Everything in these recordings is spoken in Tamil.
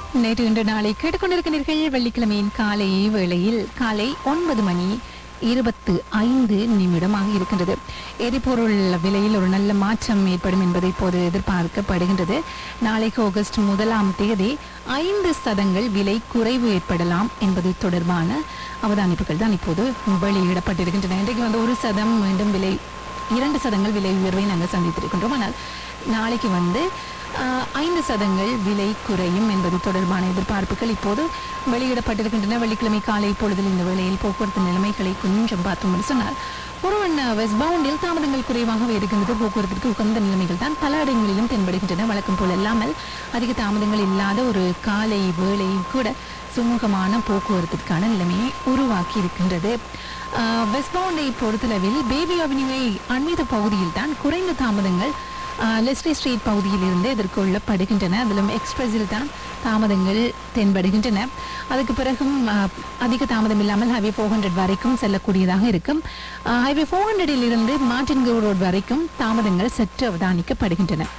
நேற்று இன்று நாளை கேட்டுக்கொண்டிருக்கிறீர்கள் வெள்ளிக்கிழமையின் காலை வேளையில் காலை ஒன்பது மணி இருபத்து ஐந்து நிமிடமாக இருக்கின்றது எரிபொருள் விலையில் ஒரு நல்ல மாற்றம் ஏற்படும் என்பதை இப்போது எதிர்பார்க்கப்படுகின்றது நாளைக்கு ஆகஸ்ட் முதலாம் தேதி ஐந்து சதங்கள் விலை குறைவு ஏற்படலாம் என்பது தொடர்பான அவதானிப்புகள் தான் இப்போது வெளியிடப்பட்டிருக்கின்றன இன்றைக்கு வந்து ஒரு சதம் மீண்டும் விலை இரண்டு சதங்கள் விலை உயர்வை நாங்கள் சந்தித்திருக்கின்றோம் ஆனால் நாளைக்கு வந்து ஆஹ், ஐந்து சதங்கள் விலை குறையும் என்பது தொடர்பான எதிர்பார்ப்புகள் இப்போது வெளியிடப்பட்டிருக்கின்றன வெள்ளிக்கிழமை காலை பொழுதில் இந்த வேளையில் போக்குவரத்து நிலைமைகளை கொஞ்சம் பார்த்தோம் என்று சொன்னால் ஒருவன் வெஸ்ட் பவுண்டில் தாமதங்கள் குறைவாகவே இருக்கின்றது போக்குவரத்திற்கு உகந்த நிலைமைகள் தான் பல இடங்களிலும் தென்படுகின்றன வழக்கம் போல் இல்லாமல் அதிக தாமதங்கள் இல்லாத ஒரு காலை வேளையும் கூட சுமூகமான போக்குவரத்திற்கான நிலைமையை உருவாக்கி இருக்கின்றது ஆஹ், வெஸ்ட் பவுண்டை பொறுத்தளவில் பேபி அவென்யூவை அண்மித பகுதியில் தான் குறைந்த தாமதங்கள் ஆஹ், லெஸ்லி ஸ்ட்ரீட் பகுதியில் இருந்து எதிர்கொள்ளப்படுகின்றன அதிலும் எக்ஸ்பிரஸில் தான் தாமதங்கள் தென்படுகின்றன அதுக்கு பிறகும் ஆஹ், அதிக தாமதம் இல்லாமல் ஹைவே ஃபோர் ஹண்ட்ரட் வரைக்கும் செல்லக்கூடியதாக இருக்கும் ஹைவே ஃபோர் ஹண்ட்ரடில் இருந்து மார்டின் ரோட் வரைக்கும் தாமதங்கள் சற்று அவதானிக்கப்படுகின்றன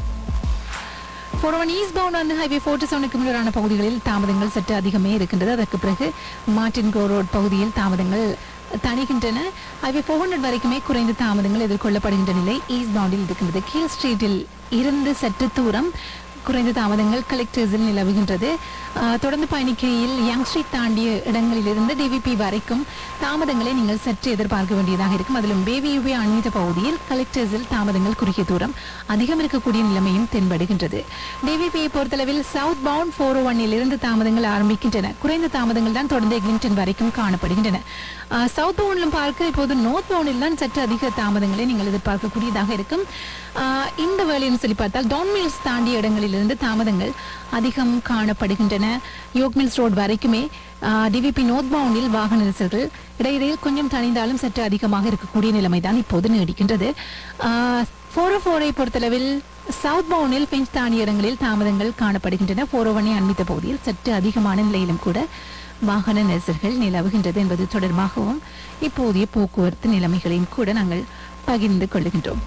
ஃபோர் ஈஸ்ட் பவுண்ட் வந்து ஹைவே ஃபோர்ட்டி செவனுக்கு முன்னரான பகுதிகளில் தாமதங்கள் சற்று அதிகமே இருக்கின்றது அதற்கு பிறகு மார்டின் கோ ரோட் பகுதியில் தாமதங்கள் தணிகின்றன ஹைவே ஃபோர் ஹண்ட்ரட் வரைக்குமே குறைந்த தாமதங்கள் எதிர்கொள்ளப்படுகின்ற நிலை ஈஸ்ட் பவுண்டில் இருக்கின்றது கீழ் ஸ்ட்ரீட்டில் இருந்து சற்று தூரம் குறைந்த தாமதங்கள் கலெக்டர்ஸில் நிலவுகின்றது ஆஹ், தொடர்ந்து பயணிக்கையில் யங் ஸ்ட்ரீட் தாண்டிய இடங்களிலிருந்து டிவிபி வரைக்கும் தாமதங்களை நீங்கள் சற்று எதிர்பார்க்க வேண்டியதாக இருக்கும் அதிலும் பேபியுவே அண்மித்த பகுதியில் கலெக்டர்ஸில் தாமதங்கள் குறுகிய தூரம் அதிகம் இருக்கக்கூடிய நிலைமையும் தென்படுகின்றது டிவிபியை பொறுத்தளவில் சவுத் பவுண்ட் ஃபோர் ஒன்னில் இருந்து தாமதங்கள் ஆரம்பிக்கின்றன குறைந்த தாமதங்கள் தான் தொடர்ந்து எக்லிங்டன் வரைக்கும் காணப்படுகின்றன ஆஹ், சவுத் பவுண்டிலும் பார்க்க இப்போது நோர்த் பவுண்டில் தான் சற்று அதிக தாமதங்களை நீங்கள் எதிர்பார்க்கக்கூடியதாக இருக்கும் ஆஹ், இந்த வேலைன்னு சொல்லி பார்த்தால் டவுன் மில்ஸ் தாண்டிய இடங்களிலிருந்து தாமதங்கள் அதிகம் காணப்படுகின்றன யோக் மில்ஸ் ரோட் வரைக்குமே டிவிபி நோர்த் பவுண்டில் வாகன நெரிசல்கள் இடையிடையில் கொஞ்சம் தணிந்தாலும் சற்று அதிகமாக இருக்கக்கூடிய நிலைமைதான் இப்போது நீடிக்கின்றது ஃபோரோ ஃபோரை பொறுத்தளவில் சவுத் பவுனில் பிஞ்ச் தாண்டிய இடங்களில் தாமதங்கள் காணப்படுகின்றன ஃபோரோ ஒன்னை அண்மித்த பகுதியில் சற்று அதிகமான நிலையிலும் கூட வாகன நெரிசல்கள் நிலவுகின்றது என்பது தொடர்பாகவும் இப்போதைய போக்குவரத்து நிலைமைகளையும் கூட நாங்கள் பகிர்ந்து கொள்ளுகின்றோம்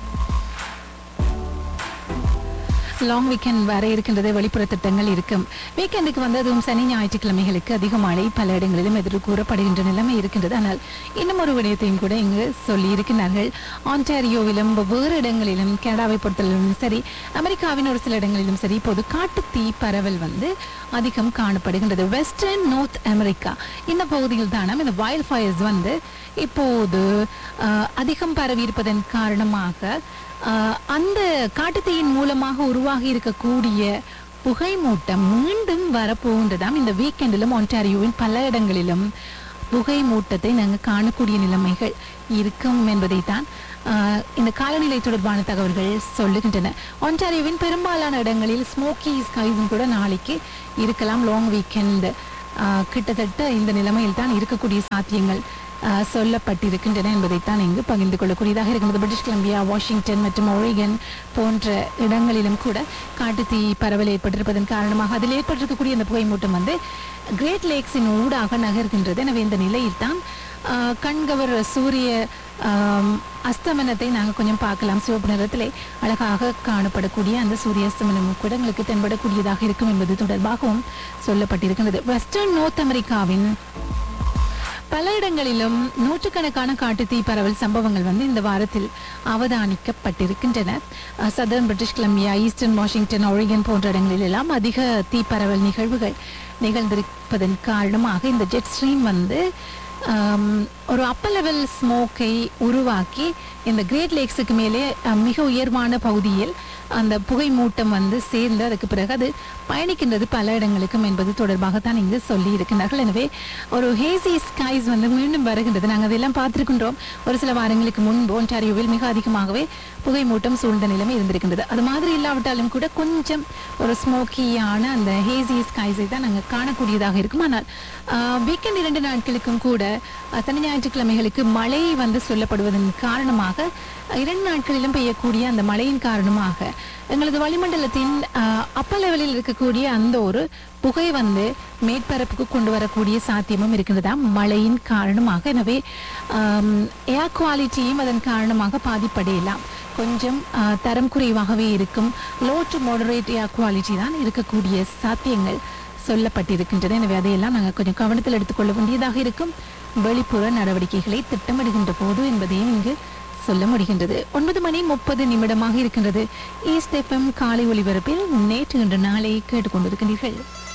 லாங் வீக்கெண்ட் வர இருக்கின்றது வெளிப்புற திட்டங்கள் இருக்கும் வீக்கெண்டுக்கு வந்து அதுவும் சனி ஞாயிற்றுக்கிழமைகளுக்கு அதிக மழை பல இடங்களிலும் எதிர்ப்பு கூறப்படுகின்ற நிலைமை இருக்கின்றது ஆனால் இன்னும் ஒரு விடயத்தையும் கூட இங்கு சொல்லி இருக்கிறார்கள் ஆன்டாரியோவிலும் வேறு இடங்களிலும் கனடாவை பொறுத்தளவிலும் சரி அமெரிக்காவின் ஒரு சில இடங்களிலும் சரி இப்போது காட்டுத்தீ பரவல் வந்து அதிகம் காணப்படுகின்றது வெஸ்டர்ன் நார்த் அமெரிக்கா இந்த பகுதியில் தானம் இந்த வயல் ஃபயர்ஸ் வந்து இப்போது ஆஹ், அதிகம் பரவி இருப்பதன் காரணமாக ஆஹ், அந்த காட்டுத்தீயின் மூலமாக உருவாகி இருக்கக்கூடிய புகை மூட்டம் மீண்டும் வரப்போகின்றதாம் இந்த வீக்கெண்டிலும் ஒன்டாரியோவின் பல இடங்களிலும் புகை மூட்டத்தை நாங்கள் காணக்கூடிய நிலைமைகள் இருக்கும் என்பதைத்தான் ஆஹ், இந்த காலநிலை தொடர்பான தகவல்கள் சொல்லுகின்றன ஒன்டாரியோவின் பெரும்பாலான இடங்களில் ஸ்மோக்கி ஸ்கைஸும் கூட நாளைக்கு இருக்கலாம் லாங் வீக்கெண்ட் கிட்டத்தட்ட இந்த நிலைமையில் தான் இருக்கக்கூடிய சாத்தியங்கள் ஆஹ், சொல்லப்பட்டிருக்கின்றன என்பதைத்தான் இங்கு பகிர்ந்து கொள்ளக்கூடியதாக இருக்கிறது பிரிட்டிஷ் கொலம்பியா வாஷிங்டன் மற்றும் ஒரிகன் போன்ற இடங்களிலும் கூட காட்டுத்தீ பரவல் ஏற்பட்டிருப்பதன் காரணமாக அதில் ஏற்பட்டிருக்கக்கூடிய அந்த புகைமூட்டம் வந்து கிரேட் லேக்ஸின் ஊடாக நகர்கின்றது எனவே இந்த நிலையில் தான் ஆஹ், கண்கவர் சூரிய ஆம், அஸ்தமனத்தை நாங்கள் கொஞ்சம் பார்க்கலாம் சிவப்பு நிறத்திலே அழகாக காணப்படக்கூடிய அந்த சூரிய அஸ்தமனமும் கூட எங்களுக்கு தென்படக்கூடியதாக இருக்கும் என்பது தொடர்பாகவும் சொல்லப்பட்டிருக்கின்றது வெஸ்டர்ன் நார்த் அமெரிக்காவின் பல இடங்களிலும் நூற்றுக்கணக்கான காட்டுத்தீ பரவல் சம்பவங்கள் வந்து இந்த வாரத்தில் அவதானிக்கப்பட்டிருக்கின்றன southern British Columbia eastern Washington Oregon போன்ற இடங்களில் எல்லாம் அதிக தீ பரவல் நிகழ்வுகள் நிகழ்ந்திருப்பதன் காரணமாக இந்த ஜெட் ஸ்ட்ரீம் வந்து ஆம், ஒரு அப்பர் லெவல் ஸ்மோக்கை உருவாக்கி இந்த கிரேட் லேக்ஸுக்கு மேலே அஹ், மிக உயர்வான பகுதியில் அந்த புகை மூட்டம் வந்து சேர்ந்து அதுக்கு பிறகு அது பயணிக்கின்றது பல இடங்களுக்கும் என்பது தொடர்பாகத்தான் இங்கு சொல்லி இருக்கின்றார்கள் எனவே ஒரு ஹேசி ஸ்கைஸ் வந்து மீண்டும் வருகின்றது நாங்கள் அதெல்லாம் பார்த்திருக்கின்றோம் ஒரு சில வாரங்களுக்கு முன்பு ஒன்டாரியோவில் மிக அதிகமாகவே புகை மூட்டம் சூழ்ந்த நிலைமை இருந்திருக்கின்றது அது மாதிரி இல்லாவிட்டாலும் கூட கொஞ்சம் ஒரு ஸ்மோக்கியான அந்த ஹேசி ஸ்கைஸை தான் நாங்கள் காணக்கூடியதாக இருக்கும் ஆனால் வீக்கெண்ட் இரண்டு நாட்களுக்கும் கூட அஹ், சனி ஞாயிற்றுக்கிழமைகளுக்கு மழை வந்து சொல்லப்படுவதன் காரணமாக இரண்டு நாட்களிலும் பெய்யக்கூடிய அந்த மழையின் காரணமாக எங்களது வளிமண்டலத்தின் அப்பர் லெவலில் இருக்கக்கூடிய அந்த ஒரு புகை வந்து மேற்பரப்புக்கு கொண்டு வரக்கூடிய சாத்தியமும் இருக்கின்றதா மழையின் காரணமாக எனவே ஏர் குவாலிட்டியும் அதன் காரணமாக பாதிப்படையலாம் கொஞ்சம் ஆ, தரம் குறைவாகவே இருக்கும் low to moderate air quality தான் இருக்கக்கூடிய சாத்தியங்கள் சொல்லப்பட்டிருக்கின்றன எனவே அதையெல்லாம் நாங்கள் கொஞ்சம் கவனத்தில் எடுத்துக்கொள்ள வேண்டியதாக இருக்கும் வெளிப்புற நடவடிக்கைகளை திட்டமிடுகின்ற போது என்பதையும் இங்கு சொல்ல முடிகின்றது ஒன்பது மணி முப்பது நிமிடமாக இருக்கின்றது ஈஸ்ட் எஃப்எம் காலை ஒலிபரப்பில் நேற்று இன்று நாளை கேட்டுக்கொண்டிருக்கின்றீர்கள்